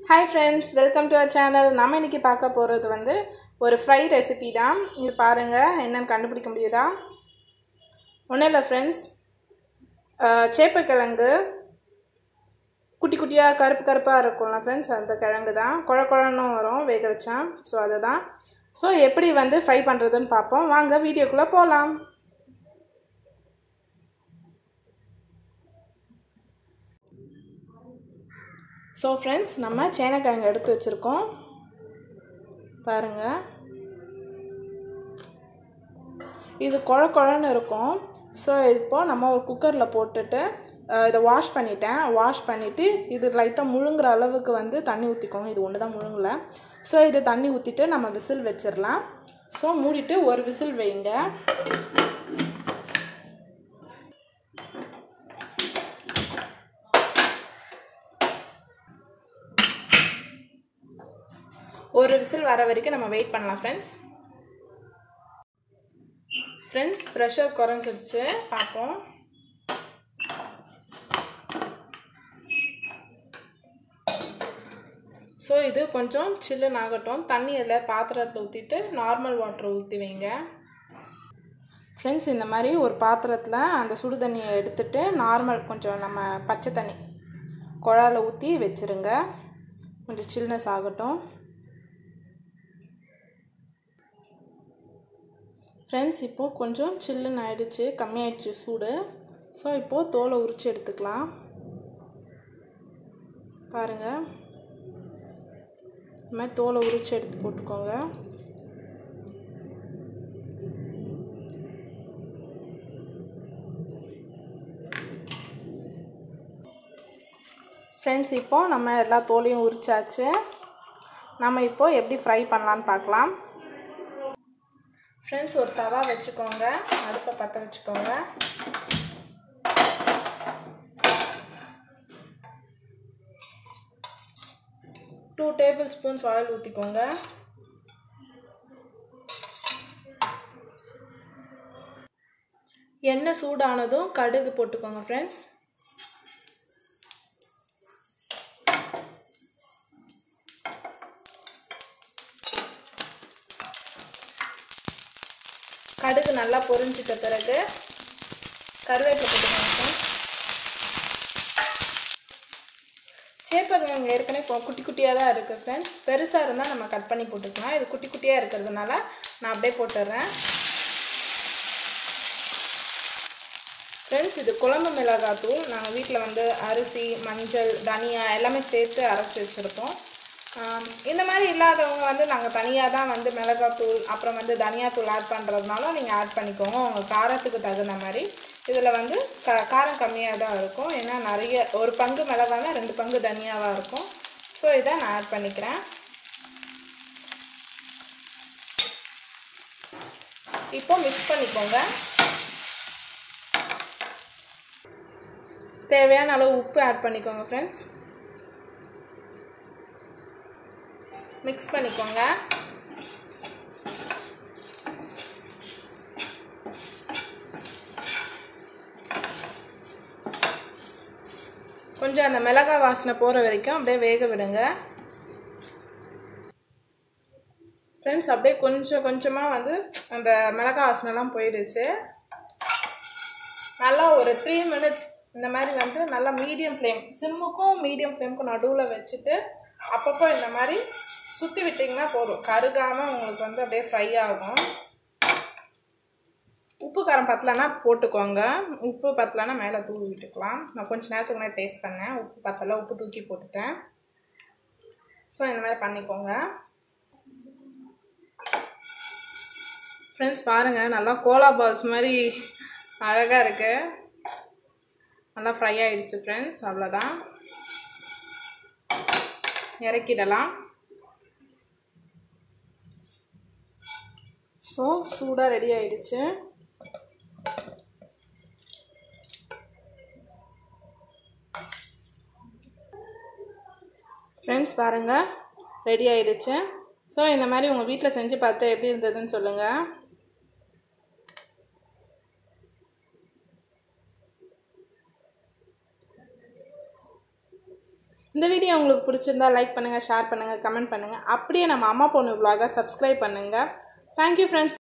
hi friends welcome to our channel நம்ம இன்னைக்கு பார்க்க போகிறது வந்து ஒரு ஃப்ரை ரெசிபி தான் இது பாருங்கள் என்னென்னு கண்டுபிடிக்க முடியுதா ஒன்றும் இல்லை ஃப்ரெண்ட்ஸ் சேப்பக்கிழங்கு குட்டி குட்டியாக கருப்பு கருப்பாக இருக்கும்ல ஃப்ரெண்ட்ஸ் அந்த கிழங்கு தான் குழ குழன்னு வரும் வேக வச்சா ஸோ அதுதான் ஸோ எப்படி வந்து ஃப்ரை பண்ணுறதுன்னு பார்ப்போம் வாங்க வீடியோக்குள்ளே போகலாம் ஸோ ஃப்ரெண்ட்ஸ் நம்ம சேனக்கிழங்கு எடுத்து வச்சுருக்கோம் பாருங்கள் இது குழ குழன்னு இருக்கும் ஸோ இப்போது நம்ம ஒரு குக்கரில் போட்டுட்டு இதை வாஷ் பண்ணிட்டேன் வாஷ் பண்ணிவிட்டு இது லைட்டாக முழுங்குற அளவுக்கு வந்து தண்ணி ஊற்றிக்கோங்க இது ஒன்று தான் முழுங்கலை ஸோ இது தண்ணி ஊற்றிட்டு நம்ம விசில் வச்சிடலாம் ஸோ மூடிட்டு ஒரு விசில் வைங்க ஒரு விசில் வர வரைக்கும் நம்ம வெயிட் பண்ணலாம் ஃப்ரெண்ட்ஸ் ஃப்ரெண்ட்ஸ் ப்ரெஷர் குறைஞ்சிருச்சு பார்ப்போம் ஸோ இது கொஞ்சம் சில்லுன்னு ஆகட்டும் தண்ணி அதில் பாத்திரத்தில் ஊற்றிட்டு நார்மல் வாட்டர் ஊற்றி வைங்க ஃப்ரெண்ட்ஸ் இந்த மாதிரி ஒரு பாத்திரத்தில் அந்த சுடு தண்ணியை எடுத்துட்டு நார்மல் கொஞ்சம் நம்ம பச்சை தண்ணி குழாயில் ஊற்றி வச்சுருங்க கொஞ்சம் சில்னஸ் ஆகட்டும் ஃப்ரெண்ட்ஸ் இப்போது கொஞ்சம் சில்லுன்னு ஆயிடுச்சு கம்மியாயிடுச்சு சூடு ஸோ இப்போது தோலை உரித்து எடுத்துக்கலாம் பாருங்கள் இந்த மாதிரி தோலை உரித்து எடுத்து போட்டுக்கோங்க ஃப்ரெண்ட்ஸ் இப்போது நம்ம எல்லா தோலையும் உரிச்சாச்சு நம்ம இப்போது எப்படி ஃப்ரை பண்ணலான்னு பார்க்கலாம் ஃப்ரெண்ட்ஸ் ஒரு தவா வச்சுக்கோங்க அடுப்பை பற்ற வச்சுக்கோங்க டூ டேபிள் ஸ்பூன்ஸ் ஆயில் ஊற்றிக்கோங்க எண்ணெய் சூடானதும் கடுகு போட்டுக்கோங்க ஃப்ரெண்ட்ஸ் கடுகு நல்லா பொரிஞ்சிட்ட பிறகு கருவேப்பிலை போட்டுக்கோங்க சேப்பக்கிழங்கு ஏற்கனவே குட்டி குட்டியாக தான் இருக்குது ஃப்ரெண்ட்ஸ் பெருசாக இருந்தால் நம்ம கட் பண்ணி போட்டுக்கலாம் இது குட்டி குட்டியாக இருக்கிறதுனால நான் அப்படியே போட்டுடுறேன் ஃப்ரெண்ட்ஸ் இது குழம்பு மிளகாத்தூள் நாங்கள் வீட்டில் வந்து அரிசி மஞ்சள் தனியா எல்லாமே சேர்த்து அரைச்சி வச்சுருக்கோம் இந்த மாதிரி இல்லாதவங்க வந்து நாங்கள் தனியாக தான் வந்து மிளகாத்தூள் அப்புறம் வந்து தனியாத்தூள் ஆட் பண்ணுறதுனால நீங்கள் ஆட் பண்ணிக்கோங்க உங்கள் காரத்துக்கு தகுந்த மாதிரி இதில் வந்து க காரம் கம்மியாக தான் இருக்கும் ஏன்னா நிறைய ஒரு பங்கு மிளகானா ரெண்டு பங்கு தனியாவாக இருக்கும் ஸோ இதை நான் ஆட் பண்ணிக்கிறேன் இப்போ மிக்ஸ் பண்ணிக்கோங்க தேவையான அளவு உப்பு ஆட் பண்ணிக்கோங்க ஃப்ரெண்ட்ஸ் மிக்ஸ் பண்ணிக்கோங்க கொஞ்சம் அந்த மிளகாய் வாசனை போகிற வரைக்கும் அப்படியே வேக விடுங்க ஃப்ரெண்ட்ஸ் அப்படியே கொஞ்சம் கொஞ்சமாக வந்து அந்த மிளகாய் வாசனைலாம் போயிடுச்சு நல்லா ஒரு த்ரீ மினிட்ஸ் இந்த மாதிரி வந்து நல்லா மீடியம் ஃப்ளேம் சிம்முக்கும் மீடியம் ஃப்ளேமுக்கும் நடுவில் வச்சுட்டு அப்பப்போ இந்த மாதிரி சுற்றி விட்டிங்கன்னா போதும் கருகாமல் உங்களுக்கு வந்து அப்படியே ஃப்ரை ஆகும் உப்பு காரம் பத்தலைன்னா போட்டுக்கோங்க உப்பு பத்தலைன்னா மேலே தூவி விட்டுக்கலாம் நான் கொஞ்சம் நேரத்துக்கு முன்னாடி டேஸ்ட் பண்ணேன் உப்பு பத்தலை உப்பு தூக்கி போட்டுட்டேன் ஸோ இந்த மாதிரி பண்ணிக்கோங்க ஃப்ரெண்ட்ஸ் பாருங்கள் நல்லா கோலா பால்ஸ் மாதிரி அழகாக இருக்குது நல்லா ஃப்ரை ஆகிடுச்சு ஃப்ரெண்ட்ஸ் அவ்வளோதான் இறக்கிடலாம் ஸோ சூடாக ரெடி ஆயிடுச்சு ஃப்ரெண்ட்ஸ் பாருங்கள் ரெடி ஆயிடுச்சு ஸோ இந்த மாதிரி உங்கள் வீட்டில் செஞ்சு பார்த்து எப்படி இருந்ததுன்னு சொல்லுங்கள் இந்த வீடியோ உங்களுக்கு பிடிச்சிருந்தா லைக் பண்ணுங்கள் ஷேர் பண்ணுங்கள் கமெண்ட் பண்ணுங்கள் அப்படியே நம்ம அம்மா பொண்ணு vlog-அ சப்ஸ்கிரைப் பண்ணுங்கள் தேங்க்யூ ஃப்ரெண்ட்ஸ்